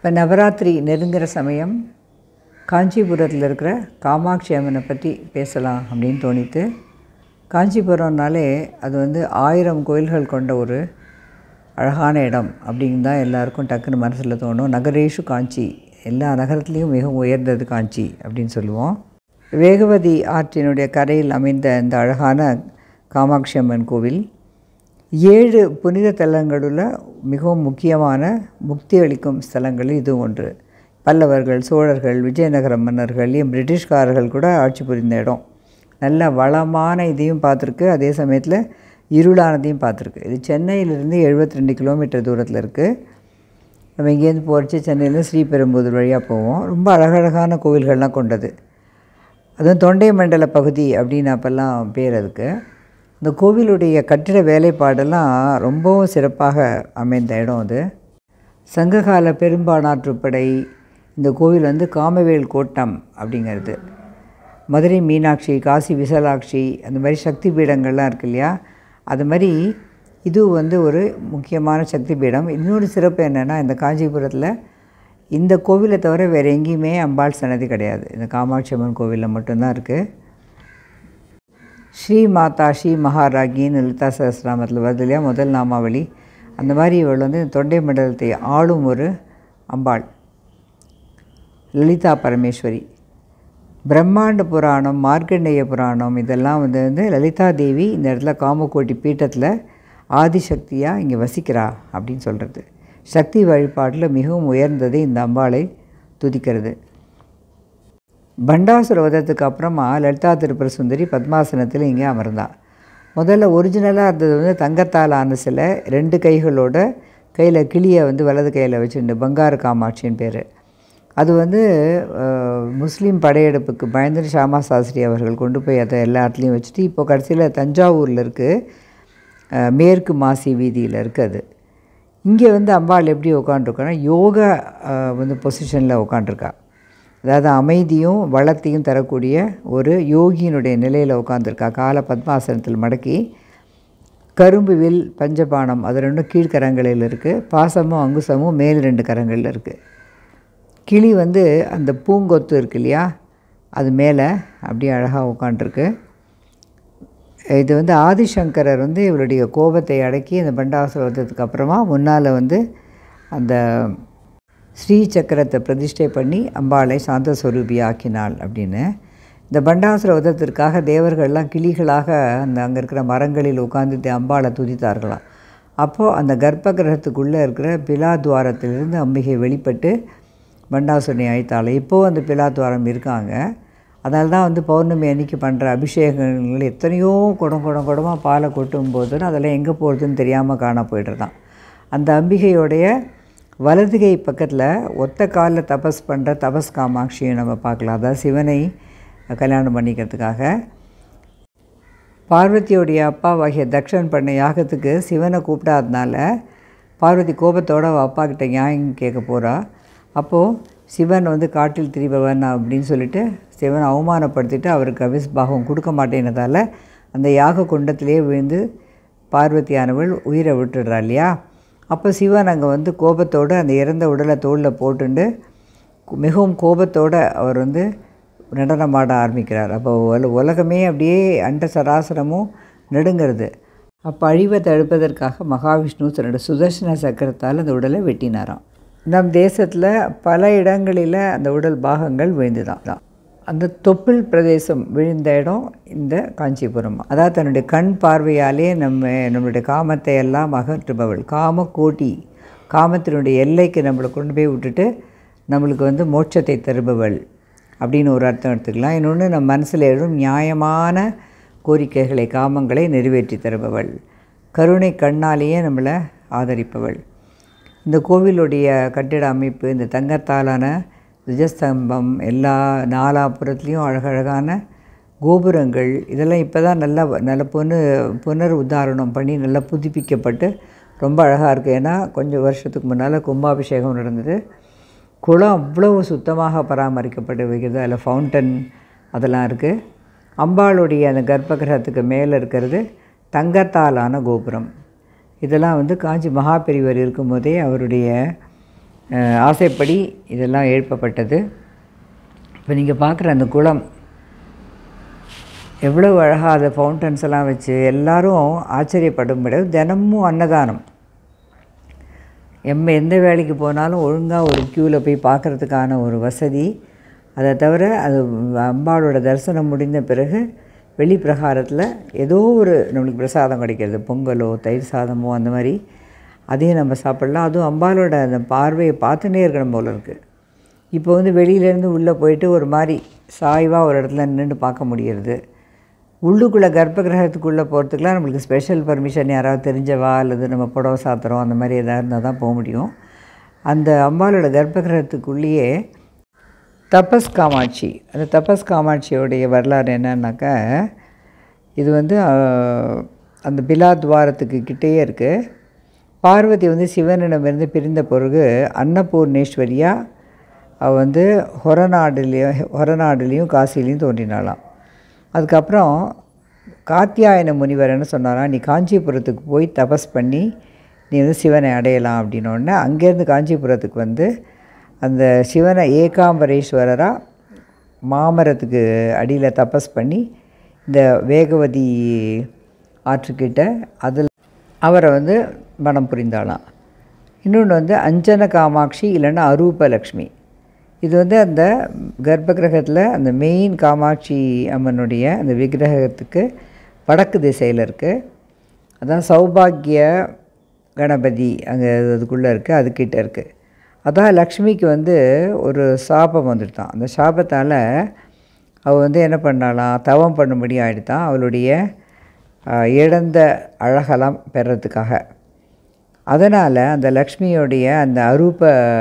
இப்போ நவராத்திரி நெருங்குற சமயம் காஞ்சிபுரத்தில் இருக்கிற காமாட்சி அம்மனை பற்றி பேசலாம் அப்படின்னு தோணித்து காஞ்சிபுரம்னாலே அது வந்து ஆயிரம் கோயில்கள் கொண்ட ஒரு அழகான இடம் அப்படின்னு தான் எல்லாருக்கும் டக்குன்னு மனசில் தோணும் நகரேஷு காஞ்சி எல்லா நகரத்துலேயும் மிகவும் உயர்ந்தது காஞ்சி அப்படின்னு சொல்லுவோம் வேகவதி ஆற்றினுடைய கரையில் அமைந்த இந்த அழகான காமாட்சி அம்மன் கோவில் ஏழு புனித தலங்களுள்ள மிகவும் முக்கியமான முக்தி அளிக்கும் ஸ்தலங்களில் இது ஒன்று பல்லவர்கள் சோழர்கள் விஜயநகர மன்னர்கள் ஏன் பிரிட்டிஷ்காரர்கள் கூட ஆட்சி புரிந்த இடம் நல்ல வளமான இதையும் பார்த்துருக்கு அதே சமயத்தில் இருளானதையும் பார்த்துருக்கு இது சென்னையிலிருந்து எழுபத்தி ரெண்டு கிலோமீட்டர் தூரத்தில் இருக்குது நம்ம இங்கேருந்து போகிறச்சு சென்னையிலேருந்து ஸ்ரீபெரும்புதூர் வழியாக போவோம் ரொம்ப அழகழகான கோவில்கள்லாம் கொண்டது அதுவும் தொண்டை மண்டல பகுதி அப்படின்னு அப்போல்லாம் பேர் அதுக்கு இந்த கோவிலுடைய கட்டிட வேலைப்பாடெல்லாம் ரொம்பவும் சிறப்பாக அமைந்த இடம் அது சங்ககால பெரும்பானாற்றுப்படை இந்த கோவில் வந்து காமவேல் கோட்டம் அப்படிங்கிறது மதுரை மீனாட்சி காசி விசாலாட்சி அந்த மாதிரி சக்தி பீடங்கள்லாம் இருக்கு இல்லையா அது மாதிரி இது வந்து ஒரு முக்கியமான சக்தி பீடம் இன்னொரு சிறப்பு என்னென்னா இந்த காஞ்சிபுரத்தில் இந்த கோவிலை தவிர வேறு எங்கேயுமே அம்பாள் சன்னதி கிடையாது இந்த காமாட்சி அம்மன் கோவிலில் மட்டும்தான் இருக்குது ஸ்ரீ மாதா ஸ்ரீ மகாராகின்னு லலிதா சகஸ்ராமத்தில் வருது இல்லையா முதல் நாமாவளி அந்த மாதிரி இவள் வந்து தொண்டை மண்டலத்தை ஆளும் ஒரு அம்பாள் லலிதா பரமேஸ்வரி பிரம்மாண்ட புராணம் மார்க்கண்டேய புராணம் இதெல்லாம் வந்து வந்து லலிதா தேவி இந்த இடத்துல காமக்கோட்டி பீட்டத்தில் ஆதிசக்தியாக இங்கே வசிக்கிறா அப்படின்னு சொல்கிறது சக்தி வழிபாட்டில் மிகவும் உயர்ந்தது இந்த அம்பாளை துதிக்கிறது பண்டாசுர வதத்துக்கு அப்புறமா லலிதா திருப்பர சுந்தரி பத்மாசனத்தில் இங்கே அமர்ந்தா முதல்ல ஒரிஜினலாக இருந்தது வந்து தங்கத்தால் ஆன சிலை ரெண்டு கைகளோட கையில் கிளியை வந்து வலது கையில் வச்சுட்டு பங்காரு காமாட்சின்னு பேர் அது வந்து முஸ்லீம் படையெடுப்புக்கு பயந்து ஷாமா சாஸ்திரி அவர்கள் கொண்டு போய் அதை எல்லா இடத்துலையும் வச்சுட்டு இப்போ கடைசியில் தஞ்சாவூரில் இருக்குது மேற்கு மாசி வீதியில் இருக்குது அது இங்கே வந்து அம்பாள் எப்படி உட்காண்ட்ருக்கோன்னா யோகா வந்து பொசிஷனில் உட்காண்ட்ருக்கா அதாவது அமைதியும் வளத்தையும் தரக்கூடிய ஒரு யோகியினுடைய நிலையில் உட்காந்துருக்கா கால பத்மாசனத்தில் மடக்கி கரும்பு வில் பஞ்சபானம் அது ரெண்டும் கீழ்கரங்களில் இருக்குது பாசமும் அங்குசமும் மேல் ரெண்டு கரங்களில் இருக்குது கிளி வந்து அந்த பூங்கொத்து இருக்கு இல்லையா அது மேலே அப்படியே அழகாக உட்காண்ட்ருக்கு இது வந்து ஆதிசங்கரர் வந்து இவருடைய கோபத்தை அடக்கி அந்த பண்டாசுரத்துக்கு அப்புறமா முன்னால் வந்து அந்த ஸ்ரீ சக்கரத்தை பிரதிஷ்டை பண்ணி அம்பாளை சாந்த ஸ்வரூபி ஆக்கினாள் அப்படின்னு இந்த பண்டாசுர வதத்திற்காக தேவர்கள்லாம் கிளிகளாக அந்த அங்கே இருக்கிற மரங்களில் உட்கார்ந்து அம்பாளை துதித்தார்களாம் அப்போது அந்த கர்ப்ப கிரகத்துக்குள்ளே இருக்கிற பிலாத்வாரத்திலிருந்து அம்பிகை வெளிப்பட்டு பண்டாசுரனை அழைத்தாள் இப்போது அந்த பிலாத்வாரம் இருக்காங்க அதனால தான் வந்து பௌர்ணமி அன்னைக்கு பண்ணுற அபிஷேகங்கள் எத்தனையோ குடம் குடம் குடமாக பாலை கொட்டும் போது அதெல்லாம் எங்கே போகிறதுன்னு தெரியாமல் காண போய்ட்டுருதான் அந்த அம்பிகையோடைய வலதுகை பக்கத்தில் ஒத்த காலில் தபஸ் பண்ணுற தபஸ் காமாட்சியை நம்ம பார்க்கலாம் அதாவது சிவனை கல்யாணம் பண்ணிக்கிறதுக்காக பார்வதியோடைய அப்பாவாகிய தக்ஷன் பண்ண யாகத்துக்கு சிவனை கூப்பிடாதனால பார்வதி கோபத்தோடு அவள் அப்பா கிட்ட நியாயம் கேட்க போகிறா அப்போது சிவன் வந்து காட்டில் திரிபவன் அப்படின்னு சொல்லிட்டு சிவன் அவமானப்படுத்திட்டு அவருக்கு அவிஸ்பாகம் கொடுக்க மாட்டேனதால் அந்த யாக குண்டத்திலே விழுந்து பார்வதியானவள் உயிரை விட்டுடுறா இல்லையா அப்போ சிவன் அங்கே வந்து கோபத்தோடு அந்த இறந்த உடலை தோளில் போட்டுண்டு மிகவும் கோபத்தோடு அவர் வந்து நடனமாட ஆரம்பிக்கிறார் அப்போ உல உலகமே அப்படியே அண்ட சராசரமும் நடுங்கிறது அப்போ அழிவை தடுப்பதற்காக மகாவிஷ்ணு தன்னோட சுதர்சன சக்கரத்தால் அந்த உடலை வெட்டினாராம் நம் தேசத்தில் பல இடங்களில் அந்த உடல் பாகங்கள் விழுந்து தான் தான் அந்த தொப்புள் பிரதேசம் விழுந்த இடம் இந்த காஞ்சிபுரம் அதாவது தன்னுடைய கண் பார்வையாலே நம்ம நம்மளுடைய காமத்தை எல்லாம் அகற்றுபவள் காம கோட்டி காமத்தினுடைய எல்லைக்கு நம்மளை கொண்டு போய் விட்டுட்டு நம்மளுக்கு வந்து மோட்சத்தை தருபவள் அப்படின்னு ஒரு அர்த்தம் எடுத்துக்கலாம் இன்னொன்று நம்ம மனசில் எழும் நியாயமான கோரிக்கைகளை காமங்களை நிறைவேற்றி தருபவள் கருணை கண்ணாலேயே நம்மளை ஆதரிப்பவள் இந்த கோவிலுடைய கட்டிட அமைப்பு இந்த தங்கத்தாலான துஜஸ்தம்பம் எல்லா நாலாபுரத்துலேயும் அழகழகான கோபுரங்கள் இதெல்லாம் இப்போ தான் நல்லா நல்ல புன புனர் உத்தாரணம் பண்ணி நல்லா புதுப்பிக்கப்பட்டு ரொம்ப அழகாக இருக்குது ஏன்னா கொஞ்சம் வருஷத்துக்கு முன்னால் கும்பாபிஷேகம் நடந்தது குளம் அவ்வளவு சுத்தமாக பராமரிக்கப்பட்டு வைக்கிறது அதில் ஃபவுண்டன் அதெல்லாம் இருக்குது அம்பாளுடைய அந்த கர்ப்பகிரகத்துக்கு மேலே இருக்கிறது தங்கத்தாலான கோபுரம் இதெல்லாம் வந்து காஞ்சி மகாபெரிவர் இருக்கும்போதே அவருடைய அஹ், ஆசைப்படி இதெல்லாம் எழுப்பப்பட்டது இப்போ நீங்கள் பார்க்குற அந்த குளம் எவ்வளவு அழகாக அதை ஃபவுண்டன்ஸ் எல்லாம் வச்சு எல்லாரும் ஆச்சரியப்படும்படி தினமும் அன்னதானம் எம்ம எந்த வேலைக்கு போனாலும் ஒழுங்காக ஒரு க்யூவில் போய் பார்க்குறதுக்கான ஒரு வசதி அதை தவிர அது அம்பாளோட தரிசனம் முடிந்த பிறகு வெளி பிரகாரத்தில் ஏதோ ஒரு நம்மளுக்கு பிரசாதம் கிடைக்கிறது பொங்கலோ தயிர் சாதமோ அந்த மாதிரி அதையும் நம்ம சாப்பிடலாம் அதுவும் அம்பாளோட அந்த பார்வையை பார்த்துட்டே இருக்கணும் போல இருக்குது இப்போ வந்து வெளியிலேருந்து உள்ளே போயிட்டு ஒரு மாதிரி சாய்வாக ஒரு இடத்துல நின்று பார்க்க முடியறது உள்ளுக்குள்ளே கர்ப்ப கிரகத்துக்குள்ளே போகிறதுக்குலாம் நம்மளுக்கு ஸ்பெஷல் பர்மிஷன் யாராவது தெரிஞ்சவா அல்லது நம்ம புடவை சாத்துறோம் அந்த மாதிரி எதாவது இருந்தால் தான் போக முடியும் அந்த அம்பாளோட கர்ப்ப கிரகத்துக்குள்ளேயே தபஸ் காமாட்சி அந்த தபஸ் காமாட்சியோடைய வரலாறு என்னன்னாக்கா இது வந்து அஹ், அந்த பிலா துவாரத்துக்கு கிட்டேயே இருக்குது பார்வதி வந்து சிவனிடமிருந்து பிரிந்த பிறகு அன்னபூர்ணேஸ்வரியா அவள் வந்து ஹொரநாடுலேயும் ஹொரநாடுலேயும் காசிலையும் தோன்றினாளாம் அதுக்கப்புறம் காத்தியாயன முனிவர் என்ன சொன்னாராம் நீ காஞ்சிபுரத்துக்கு போய் தபஸ் பண்ணி நீ வந்து சிவனை அடையலாம் அப்படின்னோடனே அங்கேருந்து காஞ்சிபுரத்துக்கு வந்து அந்த சிவனை ஏகாம்பரேஸ்வரராக மாமரத்துக்கு அடியில் தபஸ் பண்ணி இந்த வேகவதி ஆற்றுக்கிட்ட அதில் அவரை வந்து மனம் புரிந்தாளாம் இன்னொன்று வந்து அஞ்சன காமாட்சி இல்லைன்னா அரூபலக்ஷ்மி இது வந்து அந்த கர்ப்ப கிரகத்தில் அந்த மெயின் காமாட்சி அம்மனுடைய அந்த விக்கிரகத்துக்கு வடக்கு திசையில் இருக்குது அதான் சௌபாக்கிய கணபதி அங்கே அதுக்குள்ளே இருக்குது அதுக்கிட்ட இருக்குது அதான் லக்ஷ்மிக்கு வந்து ஒரு சாபம் வந்துட்டான் அந்த சாபத்தால் அவள் வந்து என்ன பண்ணாலாம் தவம் பண்ணும்படி ஆயிடுத்தான் அவளுடைய ஆஹ், இழந்த அழகெல்லாம் பெறத்துக்காக அதனால் அந்த லக்ஷ்மியோடைய அந்த அரூப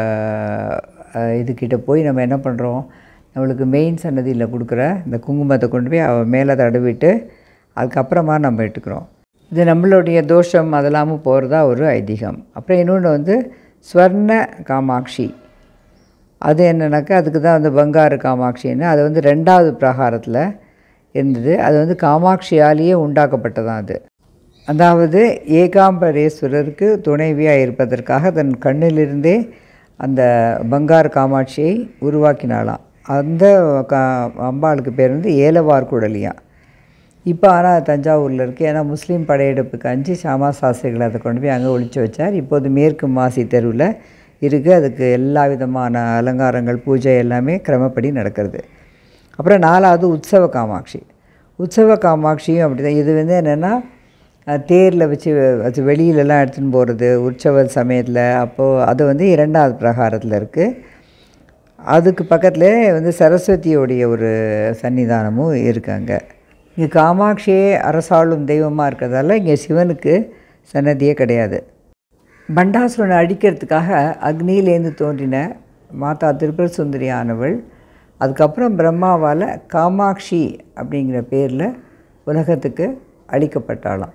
அஹ், இதுக்கிட்ட போய் நம்ம என்ன பண்ணுறோம் நம்மளுக்கு மெயின் சன்னதியில் கொடுக்குற இந்த குங்குமத்தை கொண்டு போய் அவள் மேலே தடவிட்டு அதுக்கப்புறமா நம்ம எடுத்துக்கிறோம் இது நம்மளுடைய தோஷம் அதெல்லாமும் போகிறதா ஒரு ஐதீகம் அப்புறம் இன்னொன்று வந்து ஸ்வர்ண காமாட்சி அது என்னன்னாக்கா அதுக்கு தான் வந்து பங்காரு காமாட்சின்னு அது வந்து ரெண்டாவது பிரகாரத்தில் இருந்தது அது வந்து காமாட்சியாலேயே உண்டாக்கப்பட்டதான் அது அதாவது ஏகாம்பரேஸ்வரருக்கு துணைவியாக இருப்பதற்காக தன் கண்ணிலிருந்தே அந்த பங்காரு காமாட்சியை உருவாக்கினாளாம் அந்த கா அம்பாளுக்கு பேர் வந்து ஏலவார் குடலியா இப்போ ஆனால் தஞ்சாவூரில் இருக்குது ஏன்னா முஸ்லீம் படையெடுப்புக்கு அஞ்சு சாமா சாஸ்திரிகள் அதை கொண்டு போய் அங்கே ஒழிச்சு வச்சார் இப்போது மேற்கு மாசி தெருவில் இருக்குது அதுக்கு எல்லா விதமான அலங்காரங்கள் பூஜை எல்லாமே கிரமப்படி நடக்கிறது அப்புறம் நாலாவது உற்சவ காமாட்சி உற்சவ காமாட்சியும் அப்படி தான் இது வந்து என்னென்னா தேரில் வச்சு அது வெளியிலலாம் எடுத்துன்னு போகிறது உற்சவ சமயத்தில் அப்போது அது வந்து இரண்டாவது பிரகாரத்தில் இருக்குது அதுக்கு பக்கத்தில் வந்து சரஸ்வதியோடைய ஒரு சன்னிதானமும் இருக்காங்க இங்கே காமாட்சியே அரசாளும் தெய்வமாக இருக்கிறதால இங்கே சிவனுக்கு சன்னதியே கிடையாது பண்டாசுரனை அழிக்கிறதுக்காக அக்னியிலேருந்து தோன்றின மாதா திரிபுர சுந்தரி ஆனவள் அதுக்கப்புறம் பிரம்மாவால் காமாட்சி அப்படிங்கிற பேரில் உலகத்துக்கு அளிக்கப்பட்டாளாம்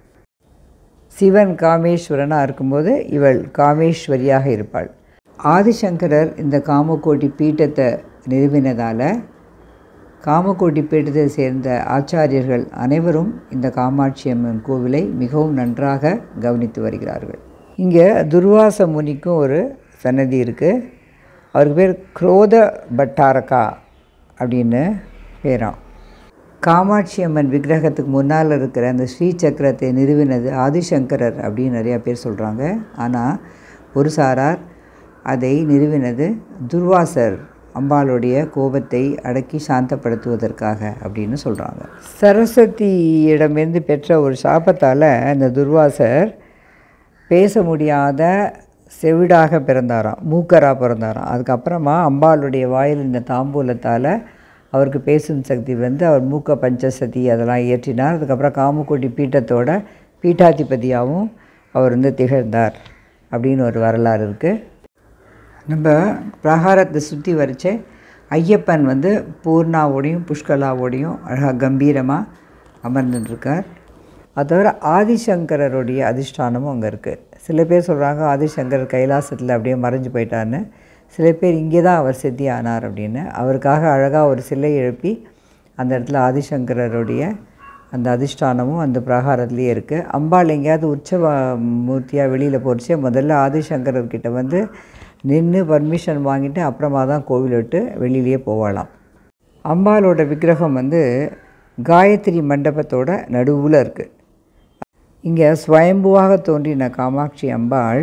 சிவன் காமேஸ்வரனாக இருக்கும்போது இவள் காமேஸ்வரியாக இருப்பாள் ஆதிசங்கரர் இந்த காமகோட்டி பீட்டத்தை நிறுவினதால் காமகோட்டி பீட்டத்தை சேர்ந்த ஆச்சாரியர்கள் அனைவரும் இந்த காமாட்சி அம்மன் கோவிலை மிகவும் நன்றாக கவனித்து வருகிறார்கள் இங்கே துர்வாச முனிக்கும் ஒரு சன்னதி இருக்குது அவருக்கு பேர் குரோத பட்டாரகா அப்படின்னு பேராம் காமாட்சி அம்மன் விக்கிரகத்துக்கு முன்னால் இருக்கிற அந்த ஸ்ரீ சக்கரத்தை நிறுவினது ஆதிசங்கரர் அப்படின்னு நிறையா பேர் சொல்கிறாங்க ஆனால் ஒரு சாரார் அதை நிறுவினது துர்வாசர் அம்பாளுடைய கோபத்தை அடக்கி சாந்தப்படுத்துவதற்காக அப்படின்னு சொல்கிறாங்க சரஸ்வதியிடமிருந்து பெற்ற ஒரு சாபத்தால் அந்த துர்வாசர் பேச முடியாத செவிடாக பிறந்தாராம் மூக்கராக பிறந்தாராம் அதுக்கப்புறமா அம்பாளுடைய வாயில் இந்த தாம்பூலத்தால் அவருக்கு பேசும் சக்தி வந்து அவர் மூக்க பஞ்சசதி அதெல்லாம் இயற்றினார் அதுக்கப்புறம் காமக்கோட்டி பீட்டத்தோட பீட்டாதிபதியாகவும் அவர் வந்து திகழ்ந்தார் அப்படின்னு ஒரு வரலாறு இருக்குது நம்ம பிரகாரத்தை சுற்றி வரைச்சே ஐயப்பன் வந்து பூர்ணாவோடையும் புஷ்கலாவோடையும் அழகாக கம்பீரமாக அமர்ந்துட்டுருக்கார் அது தவிர ஆதிசங்கரருடைய அதிஷ்டானமும் அங்கே இருக்குது சில பேர் சொல்கிறாங்க ஆதிசங்கரர் கைலாசத்தில் அப்படியே மறைஞ்சு போயிட்டான்னு சில பேர் இங்கே தான் அவர் சித்தி ஆனார் அப்படின்னு அவருக்காக அழகாக ஒரு சிலை எழுப்பி அந்த இடத்துல ஆதிசங்கரருடைய அந்த அதிஷ்டானமும் அந்த பிரகாரத்துலேயே இருக்குது அம்பாள் எங்கேயாவது உற்சவ மூர்த்தியாக வெளியில் போச்சு முதல்ல ஆதிசங்கரர்கிட்ட வந்து நின்று பர்மிஷன் வாங்கிட்டு அப்புறமா தான் கோவில் விட்டு வெளியிலேயே போவாளாம் அம்பாளோட விக்கிரகம் வந்து காயத்ரி மண்டபத்தோட நடுவில் இருக்குது இங்கே ஸ்வயம்புவாக தோன்றின காமாட்சி அம்பாள்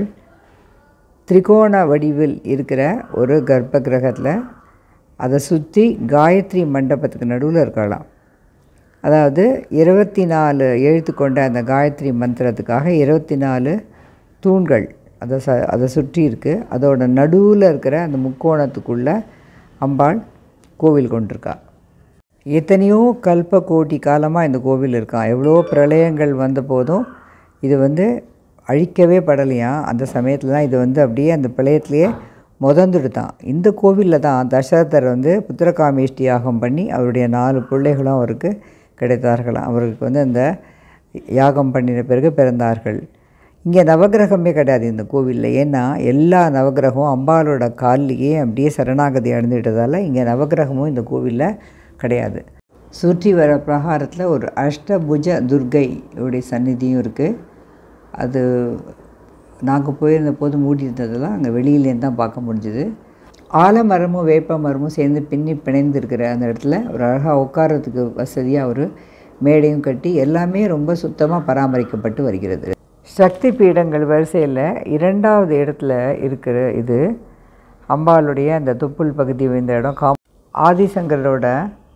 திரிகோண வடிவில் இருக்கிற ஒரு கர்ப்ப கிரகத்தில் அதை சுற்றி காயத்ரி மண்டபத்துக்கு நடுவில் இருக்கலாம் அதாவது இருபத்தி நாலு எழுத்து கொண்ட அந்த காயத்ரி மந்திரத்துக்காக இருபத்தி நாலு தூண்கள் அதை ச அதை சுற்றி இருக்குது அதோட நடுவில் இருக்கிற அந்த முக்கோணத்துக்குள்ளே அம்பாள் கோவில் கொண்டிருக்கா எத்தனையோ கல்ப கோடி காலமாக இந்த கோவில் இருக்கான் எவ்வளோ பிரளயங்கள் வந்த போதும் இது வந்து அழிக்கவே படலையாம் அந்த சமயத்தில் தான் இது வந்து அப்படியே அந்த பிரளயத்திலேயே முதந்துடுதான் இந்த கோவிலில் தான் தசரதர் வந்து புத்திரகாமேஷ்டி யாகம் பண்ணி அவருடைய நாலு பிள்ளைகளும் அவருக்கு கிடைத்தார்களாம் அவருக்கு வந்து அந்த யாகம் பண்ணின பிறகு பிறந்தார்கள் இங்கே நவகிரகமே கிடையாது இந்த கோவிலில் ஏன்னா எல்லா நவகிரகமும் அம்பாளோட கால்லையே அப்படியே சரணாகதி அடைந்துட்டதால் இங்கே நவகிரகமும் இந்த கோவிலில் கிடையாது சுற்றி வர பிரகாரத்தில் ஒரு அஷ்டபுஜ துர்கை உடைய சந்நிதியும் இருக்குது அது நாங்கள் போயிருந்த போது மூடி இருந்ததெல்லாம் அங்கே வெளியிலேருந்து தான் பார்க்க முடிஞ்சுது ஆலமரமும் வேப்ப மரமும் சேர்ந்து பின்னி பிணைந்து இருக்கிற அந்த இடத்துல ஒரு அழகாக உட்காரத்துக்கு வசதியாக ஒரு மேடையும் கட்டி எல்லாமே ரொம்ப சுத்தமாக பராமரிக்கப்பட்டு வருகிறது சக்தி பீடங்கள் வரிசையில் இரண்டாவது இடத்துல இருக்கிற இது அம்பாளுடைய அந்த தொப்புள் பகுதி இந்த இடம் காம் ஆதிசங்கரோட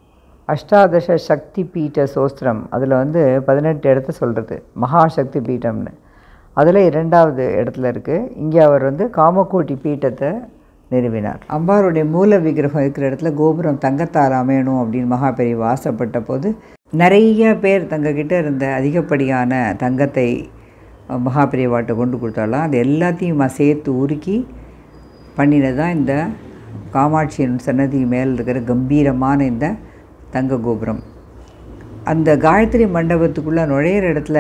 அஷ்டாதச சக்தி பீட்ட சோஸ்திரம் அதில் வந்து பதினெட்டு இடத்த சொல்கிறது மகாசக்தி பீட்டம்னு அதில் இரண்டாவது இடத்துல இருக்குது இங்கே அவர் வந்து காமக்கோட்டி பீட்டத்தை நிறுவினார் அம்பாருடைய மூல விக்கிரகம் இருக்கிற இடத்துல கோபுரம் தங்கத்தால் அமையணும் அப்படின்னு மகாபெரிவா ஆசைப்பட்ட போது நிறைய பேர் தங்கக்கிட்ட இருந்த அதிகப்படியான தங்கத்தை மகாபெரிவாட்ட கொண்டு கொடுத்தாலாம் அது எல்லாத்தையும் சேர்த்து உருக்கி பண்ணினது தான் இந்த காமாட்சியின் சன்னதி மேல் இருக்கிற கம்பீரமான இந்த தங்க கோபுரம் அந்த காயத்ரி மண்டபத்துக்குள்ளே நுழையிற இடத்துல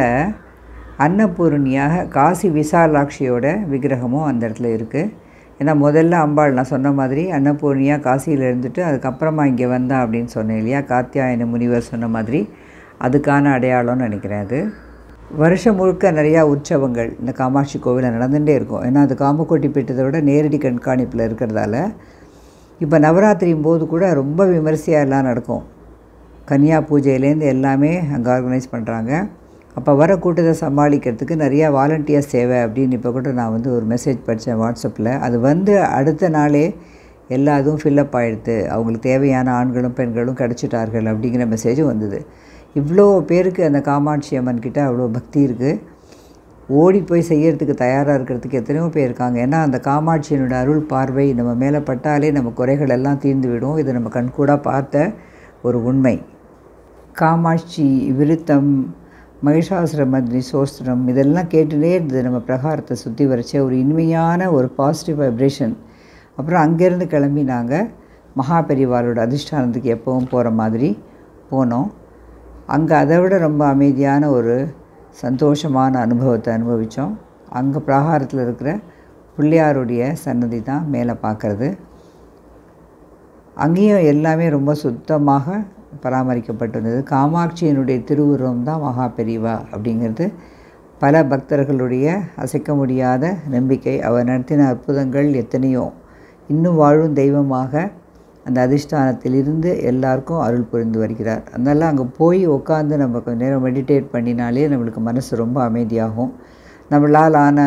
அன்னபூரணியாக காசி விசாலாட்சியோட விக்கிரகமும் அந்த இடத்துல இருக்குது ஏன்னா முதல்ல அம்பாள் நான் சொன்ன மாதிரி அன்னபூர்ணியாக காசியில் இருந்துட்டு அதுக்கப்புறமா இங்கே வந்தா அப்படின்னு சொன்னேன் இல்லையா காத்தியாயன முனிவர் சொன்ன மாதிரி அதுக்கான அடையாளம்னு நினைக்கிறேன் அது வருஷம் முழுக்க நிறையா உற்சவங்கள் இந்த காமாட்சி கோவிலில் நடந்துகிட்டே இருக்கும் ஏன்னா அது காமக்கோட்டி பெற்றதை விட நேரடி கண்காணிப்பில் இருக்கிறதால இப்போ நவராத்திரியும் போது கூட ரொம்ப விமரிசையாக எல்லாம் நடக்கும் கன்னியா பூஜையிலேருந்து எல்லாமே அங்கே ஆர்கனைஸ் பண்ணுறாங்க அப்போ வர கூட்டத்தை சமாளிக்கிறதுக்கு நிறையா வாலண்டியர்ஸ் தேவை அப்படின்னு இப்போ கூட நான் வந்து ஒரு மெசேஜ் படித்தேன் வாட்ஸ்அப்பில் அது வந்து அடுத்த நாளே எல்லா இதுவும் ஃபில்லப் ஆகிடுது அவங்களுக்கு தேவையான ஆண்களும் பெண்களும் கிடச்சிட்டார்கள் அப்படிங்கிற மெசேஜும் வந்தது இவ்வளோ பேருக்கு அந்த காமாட்சி அம்மன் கிட்ட அவ்வளோ பக்தி இருக்குது ஓடி போய் செய்யறதுக்கு தயாராக இருக்கிறதுக்கு எத்தனையோ பேர் இருக்காங்க ஏன்னா அந்த காமாட்சியினோட அருள் பார்வை நம்ம மேலே பட்டாலே நம்ம குறைகள் எல்லாம் தீர்ந்து விடும் இது நம்ம கண்கூடாக பார்த்த ஒரு உண்மை காமாட்சி விருத்தம் மகிஷாசுரமத்ரி சோஸ்திரம் இதெல்லாம் கேட்டுகிட்டே இருந்தது நம்ம பிரகாரத்தை சுற்றி வரைச்ச ஒரு இனிமையான ஒரு பாசிட்டிவ் வைப்ரேஷன் அப்புறம் அங்கேருந்து கிளம்பி நாங்கள் மகாபெரிவாரோட அதிஷ்டானத்துக்கு எப்பவும் போகிற மாதிரி போனோம் அங்கே அதை விட ரொம்ப அமைதியான ஒரு சந்தோஷமான அனுபவத்தை அனுபவித்தோம் அங்கே பிரகாரத்தில் இருக்கிற பிள்ளையாருடைய சன்னதி தான் மேலே பார்க்குறது அங்கேயும் எல்லாமே ரொம்ப சுத்தமாக பராமரிக்கப்பட்டிருந்தது காமாட்சியினுடைய திருவுருவம் தான் மகா பெரிவா அப்படிங்கிறது பல பக்தர்களுடைய அசைக்க முடியாத நம்பிக்கை அவர் நடத்தின அற்புதங்கள் எத்தனையோ இன்னும் வாழும் தெய்வமாக அந்த அதிஷ்டானத்திலிருந்து எல்லாருக்கும் அருள் புரிந்து வருகிறார் அதனால் அங்கே போய் உட்காந்து நம்ம கொஞ்ச நேரம் மெடிடேட் பண்ணினாலே நம்மளுக்கு மனசு ரொம்ப அமைதியாகும் நம்மளால் ஆன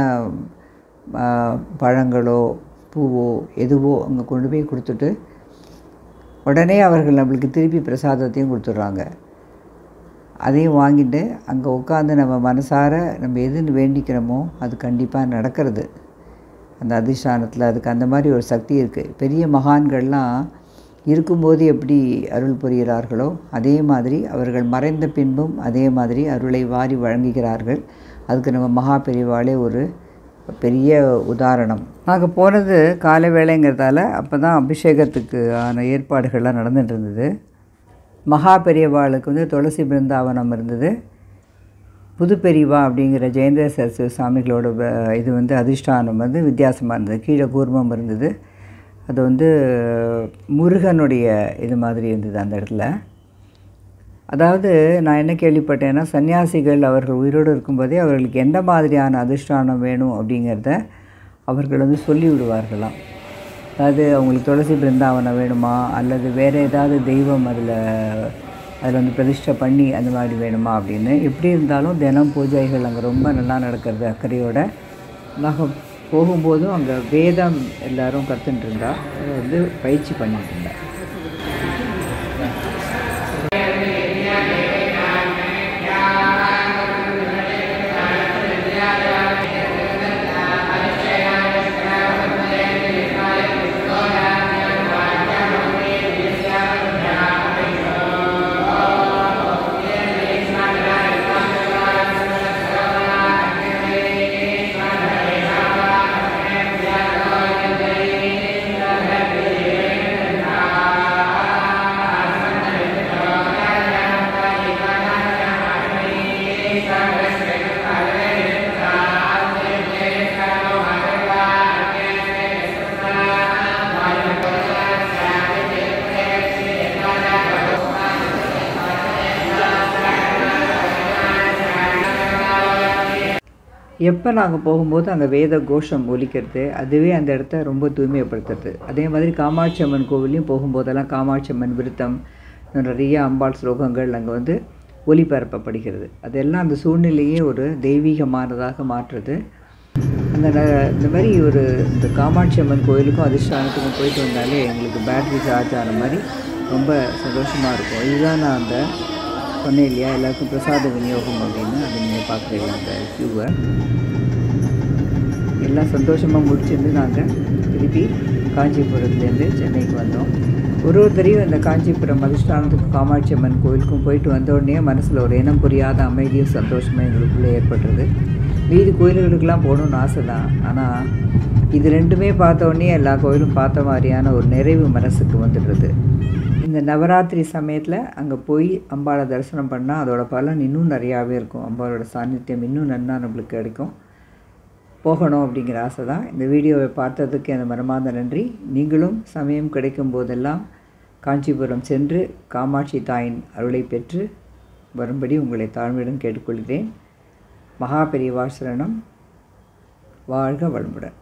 பழங்களோ பூவோ எதுவோ அங்கே கொண்டு போய் கொடுத்துட்டு உடனே அவர்கள் நம்மளுக்கு திருப்பி பிரசாதத்தையும் கொடுத்துட்றாங்க அதையும் வாங்கிட்டு அங்கே உட்காந்து நம்ம மனசார நம்ம எதுன்னு வேண்டிக்கிறோமோ அது கண்டிப்பாக நடக்கிறது அந்த அதிஷ்டானத்தில் அதுக்கு அந்த மாதிரி ஒரு சக்தி இருக்குது பெரிய மகான்கள்லாம் இருக்கும்போது எப்படி அருள் புரிகிறார்களோ அதே மாதிரி அவர்கள் மறைந்த பின்பும் அதே மாதிரி அருளை வாரி வழங்குகிறார்கள் அதுக்கு நம்ம மகா பெரியவாளே ஒரு பெரிய உதாரணம் நாங்கள் போனது காலை வேலைங்கிறதால அப்போ தான் அபிஷேகத்துக்கு ஆன ஏற்பாடுகள்லாம் நடந்துகிட்டு இருந்தது மகா பெரியவாளுக்கு வந்து துளசி பிருந்தாவனம் இருந்தது புது பெரியவா அப்படிங்கிற ஜெயேந்திர சரஸ்வதி சாமிகளோட இது வந்து அதிஷ்டானம் வந்து வித்தியாசமாக இருந்தது கீழே கூர்மம் இருந்தது அது வந்து முருகனுடைய இது மாதிரி இருந்தது அந்த இடத்துல அதாவது நான் என்ன கேள்விப்பட்டேன்னா சன்னியாசிகள் அவர்கள் உயிரோடு இருக்கும்போதே அவர்களுக்கு எந்த மாதிரியான அதிஷ்டானம் வேணும் அப்படிங்கிறத அவர்கள் வந்து சொல்லி விடுவார்களாம் அதாவது அவங்களுக்கு துளசி பிருந்தாவனம் வேணுமா அல்லது வேறு ஏதாவது தெய்வம் அதில் அதில் வந்து பிரதிஷ்டை பண்ணி அந்த மாதிரி வேணுமா அப்படின்னு எப்படி இருந்தாலும் தினம் பூஜைகள் அங்கே ரொம்ப நல்லா நடக்கிறது அக்கறையோட நாங்கள் போகும்போதும் அங்கே வேதம் எல்லாரும் கற்றுட்டு இருந்தா அதை வந்து பயிற்சி பண்ணிட்டு இருந்தா எப்போ நாங்கள் போகும்போது அங்கே வேத கோஷம் ஒலிக்கிறது அதுவே அந்த இடத்த ரொம்ப தூய்மைப்படுத்துறது அதே மாதிரி காமாட்சி அம்மன் கோவிலையும் போகும்போதெல்லாம் காமாட்சி அம்மன் விருத்தம் இன்னும் நிறைய அம்பாள் ஸ்லோகங்கள் அங்கே வந்து ஒலிபரப்பப்படுகிறது அதெல்லாம் அந்த சூழ்நிலையே ஒரு தெய்வீகமானதாக மாற்றுறது அந்த ந- இந்த மாதிரி ஒரு இந்த காமாட்சி அம்மன் கோயிலுக்கும் அதிர்ஷ்டானத்துக்கும் போயிட்டு வந்தாலே எங்களுக்கு பேட்டரி சார்ஜ் ஆன மாதிரி ரொம்ப சந்தோஷமாக இருக்கும் இதுதான் நான் அந்த சொன்னேன் இல்லையா எல்லாருக்கும் பிரசாத விநியோகம் அப்படின்னு அதை நீங்கள் பார்க்குறீங்க அந்த க்யூவை எல்லாம் சந்தோஷமாக முடிச்சிருந்து நாங்கள் திருப்பி காஞ்சிபுரத்துலேருந்து சென்னைக்கு வந்தோம் ஒரு ஒருத்தரையும் இந்த காஞ்சிபுரம் அதிஷ்டானத்துக்கு காமாட்சி அம்மன் கோயிலுக்கும் போயிட்டு வந்த உடனே மனசில் ஒரு இனம் புரியாத அமைதியும் சந்தோஷமும் எங்களுக்குள்ளே ஏற்படுறது மீதி கோயில்களுக்கெல்லாம் போகணும்னு ஆசை தான் ஆனால் இது ரெண்டுமே பார்த்த உடனே எல்லா கோயிலும் பார்த்த மாதிரியான ஒரு நிறைவு மனசுக்கு வந்துடுறது இந்த நவராத்திரி சமயத்தில் அங்கே போய் அம்பாளை தரிசனம் பண்ணால் அதோட பலன் இன்னும் நிறையாவே இருக்கும் அம்பாளோட சாநித்தியம் இன்னும் நன்னா நம்மளுக்கு கிடைக்கும் போகணும் அப்படிங்கிற ஆசை தான் இந்த வீடியோவை பார்த்ததுக்கு எனது மனமார்ந்த நன்றி நீங்களும் சமயம் கிடைக்கும் போதெல்லாம் காஞ்சிபுரம் சென்று காமாட்சி தாயின் அருளை பெற்று வரும்படி உங்களை தாழ்மையுடன் கேட்டுக்கொள்கிறேன் மகா பெரியவா சரணம் வாழ்க வளமுடன்